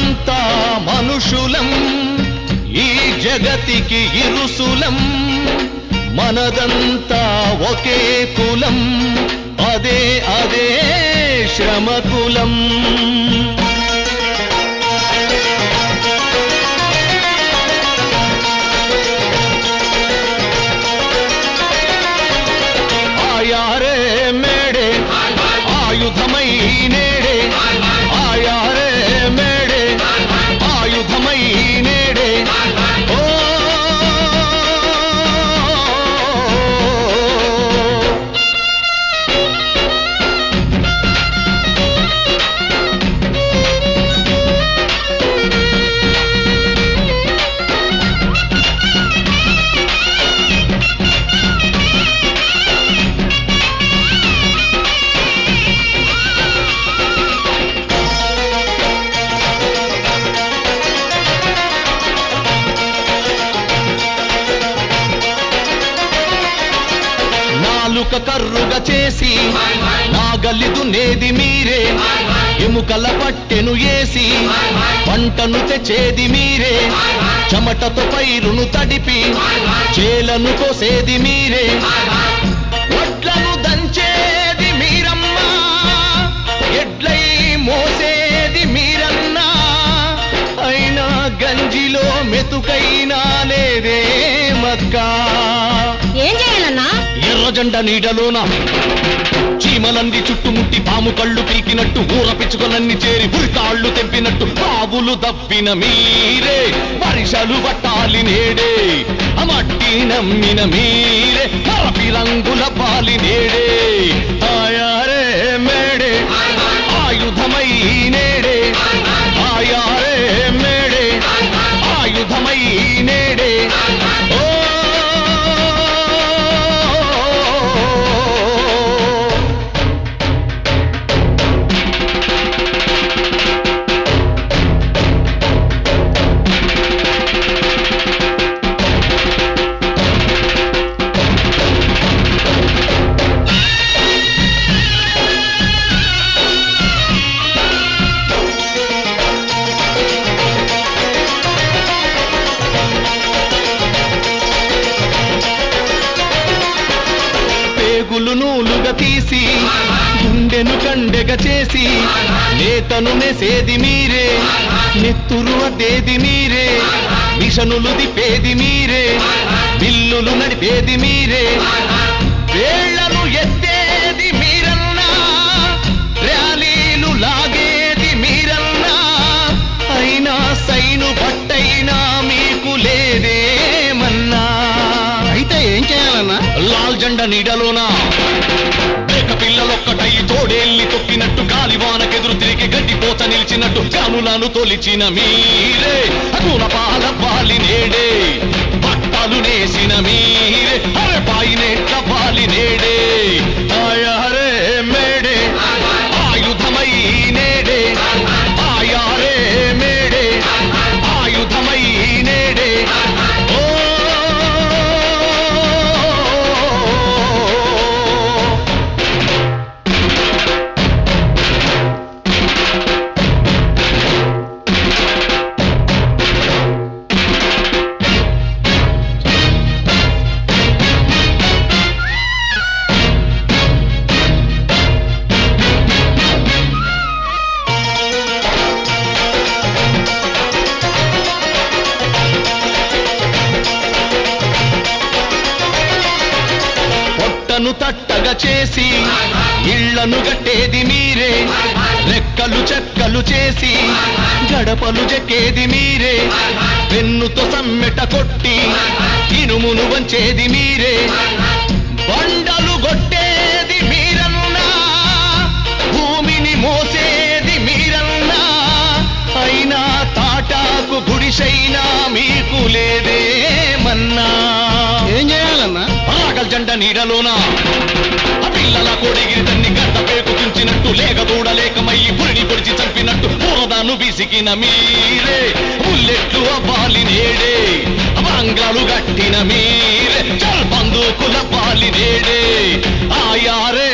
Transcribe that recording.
మనమంతా మనుషులం ఈ జగతికి ఇరుసులం మనదంతా ఒకే కులం అదే అదే శ్రమకులం ఆయారే మేడే ఆయుధమై నేడే ఆయారే మేడే ఆయుధమై నేడే ఓ నాలుక కర్రుగా చేసి నాగలిదు నేది మీరే ఎముకల పట్టెను ఏసి పంటను తెచ్చేది మీరే చెమటతో పైరును తడిపి చేలను కోసేది మీరే వడ్లను దంచేది మీరమ్మా ఎడ్లై మోసేది మీరన్నా అయినా గంజిలో మెతుకైనా లేదే మక్కా ఏం చేయాలన్నా ఎర్ర జెండ నీడలోన చీమలంది చుట్టుముట్టి పాము కళ్ళు పీకినట్టు ఊర పిచ్చుకలన్నీ చేరి ఉరికాళ్ళు తెంపినట్టు బావులు దవ్విన మీరే పరిసలు పట్టాలి నేడే అమట్టి నమ్మిన మీరే మరపి రంగుల పాలి నేడే ఆయారే మేడే ఆయుధమై నేడే ఆయారే మేడే ఆయుధమై నేడే ఓ పేగులు నూలుగా తీసి గుండెను కండెగా చేసి నేతను నెసేది మీరే నెత్తురు అదేది మీరే మిషనులు దిపేది మీరే బిల్లులు నడిపేది మీరే వేళ్లను ఎత్తేది మీరన్నా ర్యాలీలు లాగేది మీరన్నా అయినా సైను బట్టైనా మీకు లేదేమన్నా అయితే ఏం చేయాలన్నా లాల్ జెండ నీడలోనా మేక పిల్లలొక్కటై తోడేల్ని తొక్కినట్టు గాలివానకెదురు తిరిగి గడ్డి పోత నిలిచినట్టు కానులను తొలిచిన మీరే అగుల పాల పాలి నేడే పట్టాలు నేసిన మీరే అరే పాయినేట్ల పాలి నేడే ఆయారే మేడే ఆయుధమై నేడే ఆయారే మేడే ఆయుధమై నేడే ఓ పొట్టను తట్టగా చేసి ఇళ్లను గట్టేది మీరే రెక్కలు చెక్కలు చేసి గడపలు చెక్కేది మీరే పెన్నుతో సమ్మెట కొట్టి ఇనుమును వంచేది మీరే బండలు కొట్టేది మీరన్నా భూమిని మోసేది మీరన్నా అయినా తాటాకు గుడిసైనా మీకు లేదేమన్నా ఏం చేయాలన్నా ఆగల్ జెండ నీడలోనా ఆ పిల్లల కోడిగిరి తన్ని గడ్డ పేకు తుంచినట్టు లేక దూడలేకమయ్యి పురిని పొడిచి చంపినట్టు పూరదాను విసికిన మీరే బుల్లెట్లు అవ్వాలి నేడే బంగ్లాలు గట్టిన మీరే చల్ బందూకుల పాలి నేడే ఆయారే